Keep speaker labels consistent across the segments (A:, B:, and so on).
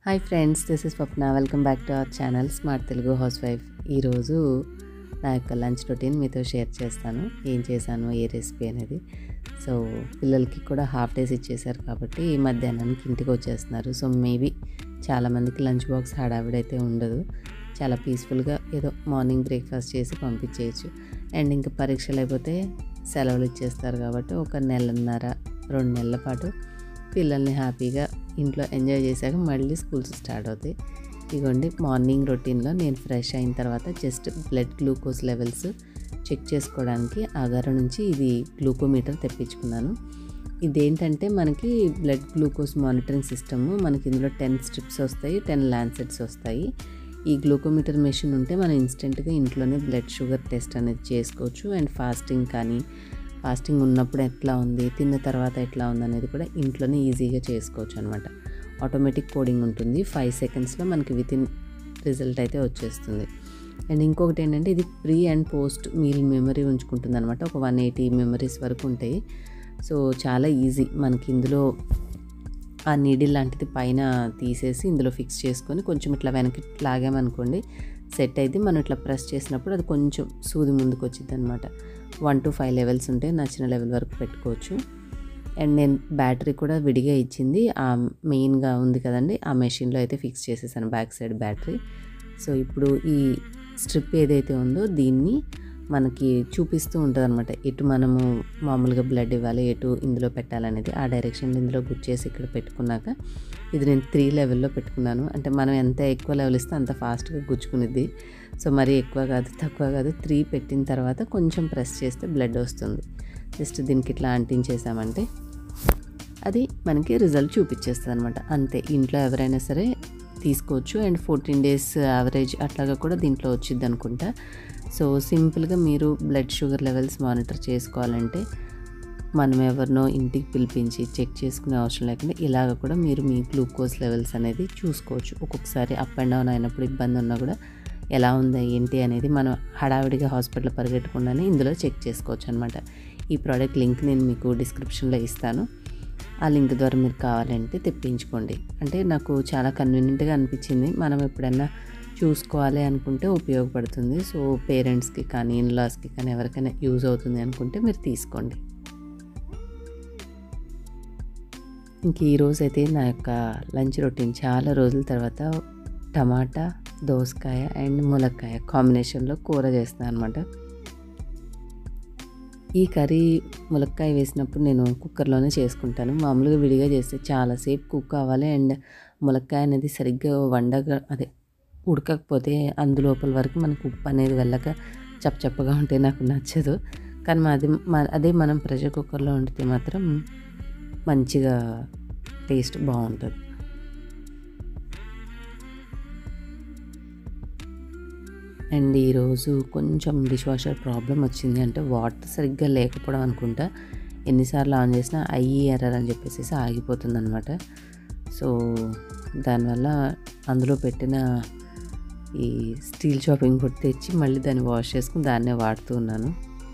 A: hi friends this is Swapna welcome back to our channel smart Telugu housewife ఈరోజు నా యొక్క lunch routine మీతో share చేస్తాను ఏం చేశాను ఏ రెసిపీ అనేది సో పిల్లలకి కూడా హాఫ్ డేస్ ఇచ్చేసారు కాబట్టి ఈ మధ్యాహ్నానికి ఇంటికి వచ్చేస్తున్నారు సో మేబీ చాలామందికి లంచ్ బాక్స్ హడావిడైతే ఉండదు చాలా పీస్ఫుల్గా ఏదో మార్నింగ్ బ్రేక్ఫాస్ట్ చేసి పంపించేయచ్చు అండ్ ఇంకా పరీక్షలు అయిపోతే సెలవులు ఇచ్చేస్తారు కాబట్టి ఒక నెలన్నర రెండు నెలల పాటు పిల్లల్ని హ్యాపీగా ఇంట్లో ఎంజాయ్ చేశాక మళ్ళీ స్కూల్స్ స్టార్ట్ అవుతాయి ఇదిగోండి మార్నింగ్ రొటీన్లో నేను ఫ్రెష్ అయిన తర్వాత just blood glucose levels check చేసుకోవడానికి ఆగారం నుంచి ఇది గ్లూకోమీటర్ తెప్పించుకున్నాను ఇదేంటంటే మనకి బ్లడ్ గ్లూకోజ్ మానిటరింగ్ సిస్టమ్ మనకి ఇందులో టెన్ స్ట్రిప్స్ వస్తాయి టెన్ ల్యాన్సెట్స్ వస్తాయి ఈ గ్లూకోమీటర్ మెషిన్ ఉంటే మనం ఇన్స్టెంట్గా ఇంట్లోనే బ్లడ్ షుగర్ టెస్ట్ అనేది చేసుకోవచ్చు అండ్ ఫాస్టింగ్ కానీ ఫాస్టింగ్ ఉన్నప్పుడు ఎట్లా ఉంది తిన్న తర్వాత ఎట్లా ఉంది అనేది కూడా ఇంట్లోనే ఈజీగా చేసుకోవచ్చు అనమాట ఆటోమేటిక్ కోడింగ్ ఉంటుంది ఫైవ్ సెకండ్స్లో మనకి విత్ ఇన్ రిజల్ట్ అయితే వచ్చేస్తుంది అండ్ ఇంకొకటి ఏంటంటే ఇది pre and post meal memory ఉంచుకుంటుంది అనమాట ఒక వన్ ఎయిటీ మెమరీస్ వరకు ఉంటాయి సో చాలా ఈజీ మనకి ఇందులో ఆ నీడిల్ లాంటిది పైన తీసేసి ఇందులో ఫిక్స్ చేసుకొని కొంచెం ఇట్లా వెనక్కి లాగామనుకోండి సెట్ అయితే మనం ఇట్లా ప్రెస్ చేసినప్పుడు అది కొంచెం సూది ముందుకు వచ్చింది అనమాట వన్ టు ఫైవ్ లెవెల్స్ ఉంటే నచ్చిన లెవెల్ వరకు పెట్టుకోవచ్చు అండ్ నేను బ్యాటరీ కూడా విడిగా ఇచ్చింది ఆ మెయిన్గా ఉంది కదండి ఆ మెషిన్లో అయితే ఫిక్స్ చేసేసాను బ్యాక్ సైడ్ బ్యాటరీ సో ఇప్పుడు ఈ స్ట్రిప్ ఏదైతే ఉందో దీన్ని మనకి చూపిస్తూ ఉంటుంది అనమాట ఎటు మనము మామూలుగా బ్లడ్ ఇవ్వాలి ఎటు ఇందులో పెట్టాలనేది ఆ డైరెక్షన్ ఇందులో గుచ్చేసి ఇక్కడ పెట్టుకున్నాక ఇది నేను త్రీ లెవెల్లో పెట్టుకున్నాను అంటే మనం ఎంత ఎక్కువ లెవెల్ ఇస్తే అంత ఫాస్ట్గా గుచ్చుకునేది సో మరీ ఎక్కువ కాదు తక్కువ కాదు త్రీ పెట్టిన తర్వాత కొంచెం ప్రెస్ చేస్తే బ్లడ్ వస్తుంది జస్ట్ దీనికి ఇట్లా అంటించేసామంటే అది మనకి రిజల్ట్ చూపించేస్తుంది అనమాట అంతే ఇంట్లో ఎవరైనా సరే తీసుకోవచ్చు అండ్ ఫోర్టీన్ డేస్ యావరేజ్ అట్లాగా కూడా దీంట్లో వచ్చింది అనుకుంటా సో సింపుల్గా మీరు బ్లడ్ షుగర్ లెవెల్స్ మానిటర్ చేసుకోవాలంటే మనం ఎవరినో ఇంటికి పిలిపించి చెక్ చేసుకునే అవసరం లేకుండా ఇలాగ కూడా మీరు మీ గ్లూకోజ్ లెవెల్స్ అనేది చూసుకోవచ్చు ఒక్కొక్కసారి అప్ అండ్ డౌన్ అయినప్పుడు ఇబ్బంది ఉన్నా కూడా ఎలా ఉందా ఏంటి అనేది మనం హడావిడిగా హాస్పిటల్ పరిగెట్టకుండానే ఇందులో చెక్ చేసుకోవచ్చు అనమాట ఈ ప్రోడక్ట్ లింక్ నేను మీకు డిస్క్రిప్షన్లో ఇస్తాను ఆ లింక్ ద్వారా మీరు కావాలంటే తెప్పించుకోండి అంటే నాకు చాలా కన్వీనియంట్గా అనిపించింది మనం ఎప్పుడైనా చూసుకోవాలి అనుకుంటే ఉపయోగపడుతుంది సో పేరెంట్స్కి కానీ ఇన్లాస్కి కానీ ఎవరికైనా యూజ్ అవుతుంది అనుకుంటే మీరు తీసుకోండి ఇంక ఈరోజు అయితే నా యొక్క లంచ్ రొటీన్ చాలా రోజుల తర్వాత టమాటా దోసకాయ అండ్ ములక్కాయ కాంబినేషన్లో కూర చేస్తున్నాను అనమాట ఈ కర్రీ ములక్కాయ వేసినప్పుడు నేను కుక్కర్లోనే చేసుకుంటాను మామూలుగా విడిగా చేస్తే చాలాసేపు కుక్ అవ్వాలి అండ్ ములక్కాయ అనేది సరిగ్గా వండగా అదే ఉడకకపోతే అందులోపల వరకు మనకు ఉప్పు అనేది వెళ్ళక చప్పచప్పగా ఉంటే నాకు నచ్చదు కానీ మాది అదే మనం ప్రెషర్ కుక్కర్లో వండితే మాత్రం మంచిగా టేస్ట్ బాగుంటుంది అండ్ ఈరోజు కొంచెం డిష్ వాషర్ ప్రాబ్లం వచ్చింది అంటే వాటర్ సరిగ్గా లేకపోవడం అనుకుంటా ఎన్నిసార్లు ఆన్ చేసినా అయ్యి ఎర్రర్ అని చెప్పేసి ఆగిపోతుంది అనమాట సో దానివల్ల అందులో పెట్టిన ఈ స్టీల్ షాపింగ్ ఫుడ్ తెచ్చి మళ్ళీ దాన్ని వాష్ చేసుకుని దాన్నే వాడుతూ ఉన్నాను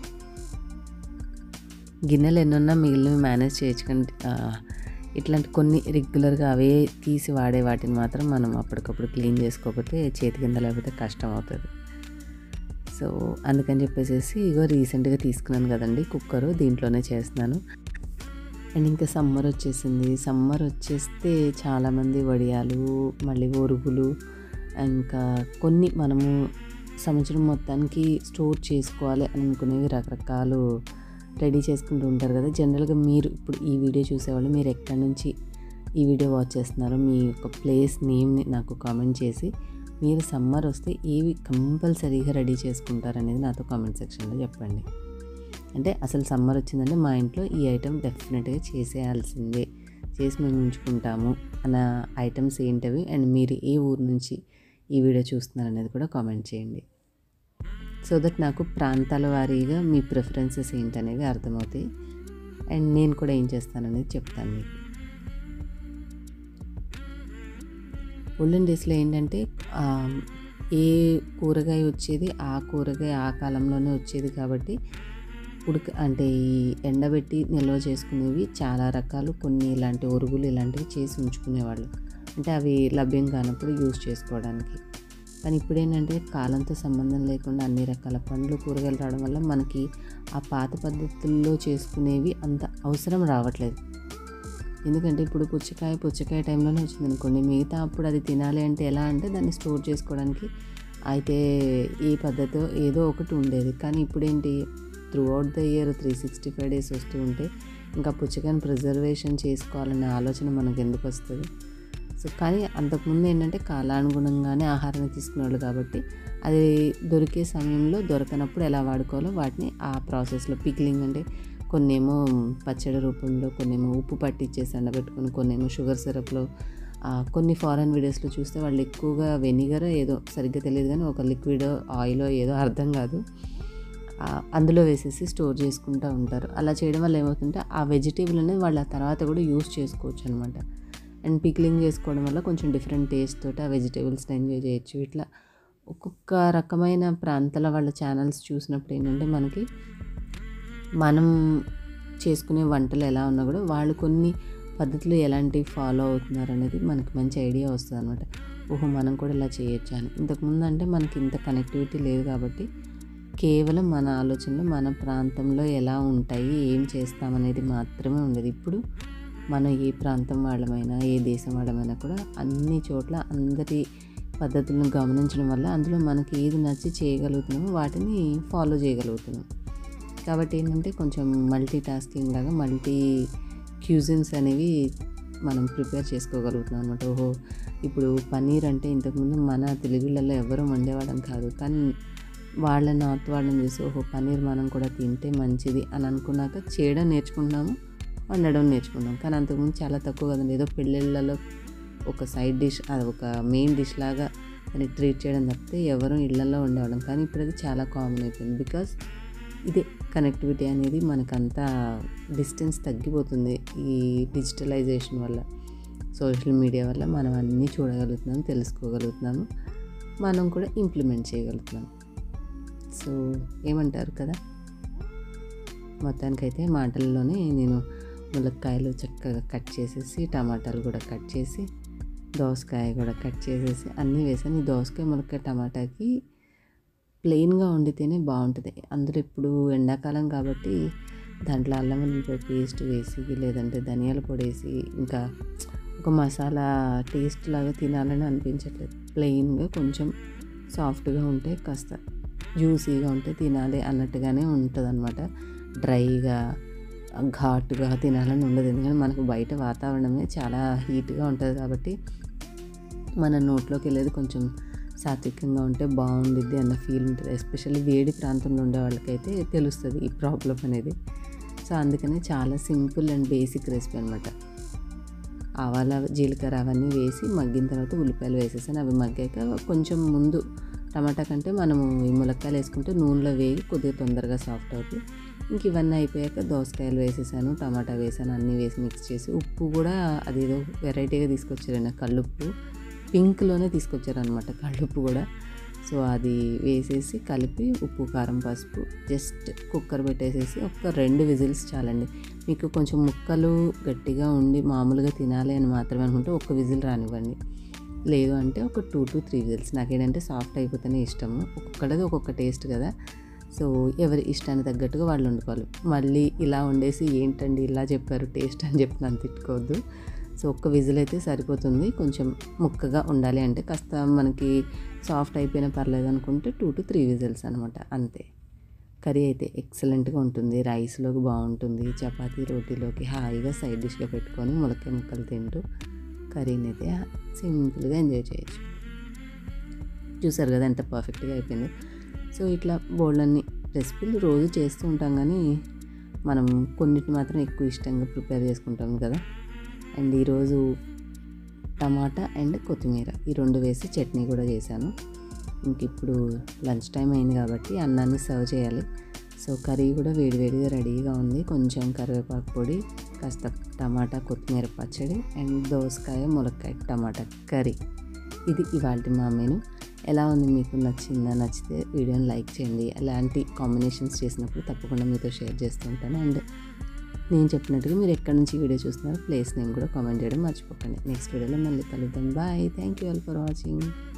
A: గిన్నెలు ఎన్నున్నా మిగిలినవి మేనేజ్ చేయొచ్చు కానీ ఇట్లాంటి కొన్ని రెగ్యులర్గా అవే తీసి వాడే వాటిని మాత్రం మనం అప్పటికప్పుడు క్లీన్ చేసుకోకపోతే చేతి కింద లేకపోతే కష్టం అవుతుంది సో అందుకని చెప్పేసి ఇగో రీసెంట్గా తీసుకున్నాను కదండి కుక్కరు దీంట్లోనే చేస్తున్నాను అండ్ ఇంకా సమ్మర్ వచ్చేసింది సమ్మర్ వచ్చేస్తే చాలామంది వడియాలు మళ్ళీ ఒరుగులు ఇంకా కొన్ని మనము సంవత్సరం మొత్తానికి స్టోర్ చేసుకోవాలి అని అనుకునేవి రకరకాలు రెడీ చేసుకుంటూ ఉంటారు కదా జనరల్గా మీరు ఇప్పుడు ఈ వీడియో చూసేవాళ్ళు మీరు ఎక్కడి నుంచి ఈ వీడియో వాచ్ చేస్తున్నారో మీ యొక్క ప్లేస్ నేమ్ని నాకు కామెంట్ చేసి మీరు సమ్మర్ వస్తే ఏవి కంపల్సరీగా రెడీ చేసుకుంటారనేది నాతో కామెంట్ సెక్షన్లో చెప్పండి అంటే అసలు సమ్మర్ వచ్చిందంటే మా ఇంట్లో ఈ ఐటెం డెఫినెట్గా చేసేయాల్సిందే చేసి మేము ఉంచుకుంటాము అన్న ఐటమ్స్ ఏంటవి అండ్ మీరు ఏ ఊరు నుంచి ఈ వీడియో చూస్తున్నారనేది కూడా కామెంట్ చేయండి సో దట్ నాకు ప్రాంతాల వారీగా మీ ప్రిఫరెన్సెస్ ఏంటనేవి అర్థమవుతాయి అండ్ నేను కూడా ఏం చేస్తాననేది చెప్తాను మీకు ఓల్డెన్ డేస్లో ఏంటంటే ఏ కూరగాయ వచ్చేది ఆ కూరగాయ ఆ కాలంలోనే వచ్చేది కాబట్టి ఉడక అంటే ఈ ఎండబెట్టి నిల్వ చేసుకునేవి చాలా రకాలు కొన్ని ఇలాంటి ఒరుగులు ఇలాంటివి చేసి ఉంచుకునేవాళ్ళు అంటే అవి లభ్యం కానప్పుడు యూజ్ చేసుకోవడానికి కానీ ఇప్పుడు ఏంటంటే కాలంతో సంబంధం లేకుండా అన్ని రకాల పండ్లు కూరగాయలు రావడం వల్ల మనకి ఆ పాత పద్ధతుల్లో చేసుకునేవి అంత అవసరం రావట్లేదు ఎందుకంటే ఇప్పుడు పుచ్చకాయ పుచ్చకాయ టైంలోనే వచ్చింది అనుకోండి మిగతా అప్పుడు అది తినాలి అంటే ఎలా అంటే దాన్ని స్టోర్ చేసుకోవడానికి అయితే ఈ పద్ధతి ఏదో ఒకటి ఉండేది కానీ ఇప్పుడు ఏంటి throughout the year three sixty five days వస్తూ ఉంటే ఇంకా పుచ్చకాయని ప్రిజర్వేషన్ చేసుకోవాలనే ఆలోచన మనకు ఎందుకు వస్తుంది సో కానీ అంతకుముందు ఏంటంటే కాలానుగుణంగానే ఆహారాన్ని తీసుకునేవాళ్ళు కాబట్టి అది దొరికే సమయంలో దొరకనప్పుడు ఎలా వాడుకోవాలో వాటిని ఆ ప్రాసెస్లో పిక్లింగ్ అంటే కొన్నేమో పచ్చడి రూపంలో కొన్నేమో ఉప్పు పట్టించేసి ఎండబెట్టుకుని కొన్నేమో షుగర్ సిరప్లో కొన్ని ఫారెన్ వీడియోస్లో చూస్తే వాళ్ళు ఎక్కువగా వెనిగర్ ఏదో సరిగ్గా తెలియదు కానీ ఒక లిక్విడ్ ఆయిల్ ఏదో అర్థం కాదు అందులో వేసేసి స్టోర్ చేసుకుంటూ ఉంటారు అలా చేయడం వల్ల ఏమవుతుంటే ఆ వెజిటేబుల్ అనేది వాళ్ళ తర్వాత కూడా యూస్ చేసుకోవచ్చు అనమాట అండ్ పిక్లింగ్ చేసుకోవడం వల్ల కొంచెం డిఫరెంట్ టేస్ట్ తోటి ఆ వెజిటేబుల్స్ని ఎంజాయ్ చేయొచ్చు ఇట్లా ఒక్కొక్క రకమైన ప్రాంతాల వాళ్ళ ఛానల్స్ చూసినప్పుడు ఏంటంటే మనకి మనం చేసుకునే వంటలు ఎలా ఉన్నా కూడా వాళ్ళు కొన్ని పద్ధతులు ఎలాంటివి ఫాలో అవుతున్నారు అనేది మనకి మంచి ఐడియా వస్తుంది అనమాట ఓహో మనం కూడా ఇలా చేయొచ్చు అని ఇంతకుముందు అంటే మనకి ఇంత కనెక్టివిటీ లేదు కాబట్టి కేవలం మన ఆలోచనలు మన ప్రాంతంలో ఎలా ఉంటాయి ఏం చేస్తామనేది మాత్రమే ఉండేది ఇప్పుడు మనం ఏ ప్రాంతం వాళ్ళమైనా ఏ దేశం వాళ్ళమైనా కూడా అన్ని చోట్ల అందరి పద్ధతులను గమనించడం వల్ల అందులో మనకి ఏది నచ్చి చేయగలుగుతున్నామో వాటిని ఫాలో చేయగలుగుతున్నాం కాబట్టి ఏంటంటే కొంచెం మల్టీ టాస్కింగ్ లాగా మల్టీ క్యూజిన్స్ అనేవి మనం ప్రిపేర్ చేసుకోగలుగుతున్నాం అనమాట ఓహో ఇప్పుడు పన్నీర్ అంటే ఇంతకుముందు మన తెలుగులలో ఎవరూ వండేవాళ్ళం కాదు కానీ వాళ్ళ నార్త్ వాళ్ళని చూసి ఓహో పన్నీర్ మనం కూడా తింటే మంచిది అని అనుకున్నాక చేయడం నేర్చుకుంటున్నాము వండడం నేర్చుకున్నాం కానీ అంతకుముందు చాలా తక్కువ కదండి ఏదో పెళ్ళిళ్ళలో ఒక సైడ్ డిష్ అది ఒక మెయిన్ డిష్ లాగా దాన్ని ట్రీట్ చేయడం తప్పితే ఎవరు ఇళ్లలో ఉండేవాళ్ళం కానీ ఇప్పుడు అది చాలా కామన్ అయిపోయింది బికాస్ ఇదే కనెక్టివిటీ అనేది మనకంతా డిస్టెన్స్ తగ్గిపోతుంది ఈ డిజిటలైజేషన్ వల్ల సోషల్ మీడియా వల్ల మనం అన్నీ చూడగలుగుతున్నాం తెలుసుకోగలుగుతున్నాము మనం కూడా ఇంప్లిమెంట్ చేయగలుగుతున్నాం సో ఏమంటారు కదా మొత్తానికైతే మాటల్లోనే నేను ములక్కాయలు చక్కగా కట్ చేసేసి టమాటాలు కూడా కట్ చేసి దోసకాయ కూడా కట్ చేసేసి అన్నీ వేసాను ఈ దోసకాయ ములక్కాయ టమాటాకి ప్లెయిన్గా వండితేనే బాగుంటుంది అందులో ఇప్పుడు ఎండాకాలం కాబట్టి దాంట్లో అల్లం వెల్లుల్లిపాయ పేస్ట్ వేసి లేదంటే ధనియాల పొడి వేసి ఇంకా ఒక మసాలా టేస్ట్ లాగా తినాలని అనిపించట్లేదు ప్లెయిన్గా కొంచెం సాఫ్ట్గా ఉంటే కాస్త జ్యూసీగా ఉంటే తినాలి అన్నట్టుగానే ఉంటుంది అనమాట డ్రైగా ఘాటుగా తినాలని ఉండదు ఎందుకంటే మనకు బయట వాతావరణమే చాలా హీట్గా ఉంటుంది కాబట్టి మన నోట్లోకి వెళ్ళేది కొంచెం సాత్వికంగా ఉంటే బాగుండిద్ది అన్న ఫీల్ ఉంటుంది ఎస్పెషల్లీ వేడి ప్రాంతంలో ఉండే వాళ్ళకైతే తెలుస్తుంది ఈ ప్రాబ్లం అనేది సో అందుకనే చాలా సింపుల్ అండ్ బేసిక్ రెసిపీ అనమాట ఆవాల జీలకర్ర అవన్నీ వేసి మగ్గిన తర్వాత ఉల్లిపాయలు వేసేసాను అవి మగ్గాక కొంచెం ముందు టమాటా కంటే మనము ఈ ములక్కాయలు వేసుకుంటే నూనెలో వేగి కొద్దిగా తొందరగా సాఫ్ట్ అవుతుంది ఇంక ఇవన్నీ అయిపోయాక దోసకాయలు వేసేసాను టమాటా వేసాను అన్నీ వేసి మిక్స్ చేసి ఉప్పు కూడా అదేదో వెరైటీగా తీసుకొచ్చారండి కల్లుప్పు పింక్లోనే తీసుకొచ్చారనమాట కళ్ళుప్పు కూడా సో అది వేసేసి కలిపి ఉప్పు కారం పసుపు జస్ట్ కుక్కర్ పెట్టేసేసి ఒక రెండు విజిల్స్ చాలండి మీకు కొంచెం ముక్కలు గట్టిగా ఉండి మామూలుగా తినాలి అని మాత్రమే అనుకుంటే ఒక విజిల్ రానివ్వండి లేదు అంటే ఒక టూ టు త్రీ విజిల్స్ నాకేంటంటే సాఫ్ట్ అయిపోతేనే ఇష్టము ఒక్కొక్కటిది ఒక్కొక్క టేస్ట్ కదా సో ఎవరి ఇష్టానికి తగ్గట్టుగా వాళ్ళు వండుకోవాలి మళ్ళీ ఇలా వండేసి ఏంటండి ఇలా చెప్పారు టేస్ట్ అని చెప్పి నన్ను తిట్టుకోవద్దు సో ఒక్క విజిల్ అయితే సరిపోతుంది కొంచెం ముక్కగా ఉండాలి అంటే కాస్త మనకి సాఫ్ట్ అయిపోయినా పర్లేదు అనుకుంటే టూ టు త్రీ విజిల్స్ అనమాట అంతే కర్రీ అయితే ఎక్సలెంట్గా ఉంటుంది రైస్లోకి బాగుంటుంది చపాతీ రోటీలోకి హాయిగా సైడ్ డిష్గా పెట్టుకొని ములక్కాయ ముక్కలు తింటూ కర్రీని అయితే సింపుల్గా ఎంజాయ్ చేయొచ్చు చూసారు కదా ఎంత పర్ఫెక్ట్గా అయిపోయింది సో ఇట్లా బోల్డన్ని రెసిపీలు రోజు చేస్తూ ఉంటాం కానీ మనం కొన్నిటి మాత్రం ఎక్కువ ఇష్టంగా ప్రిపేర్ చేసుకుంటాం కదా అండ్ ఈరోజు టమాటా అండ్ కొత్తిమీర ఈ రెండు వేసి చట్నీ కూడా చేశాను ఇంక ఇప్పుడు లంచ్ టైం అయింది కాబట్టి అన్నాన్ని సర్వ్ చేయాలి సో కర్రీ కూడా వేడివేడిగా రెడీగా ఉంది కొంచెం కరివేపాకు పొడి కాస్త టమాటా కొత్తిమీర పచ్చడి అండ్ దోసకాయ ములక్కాయ టమాటా కర్రీ ఇది ఇవాళ మా మెను ఎలా ఉంది మీకు నచ్చిందా నచ్చితే వీడియోని లైక్ చేయండి అలాంటి కాంబినేషన్స్ చేసినప్పుడు తప్పకుండా మీతో షేర్ చేస్తూ ఉంటాను అండ్ నేను చెప్పినట్టుగా మీరు ఎక్కడి నుంచి వీడియో చూస్తున్నారో ప్లేస్ నేను కూడా కామెంట్ చేయడం మర్చిపోకండి నెక్స్ట్ వీడియోలో మళ్ళీ కలుద్దాం bye thank you all for watching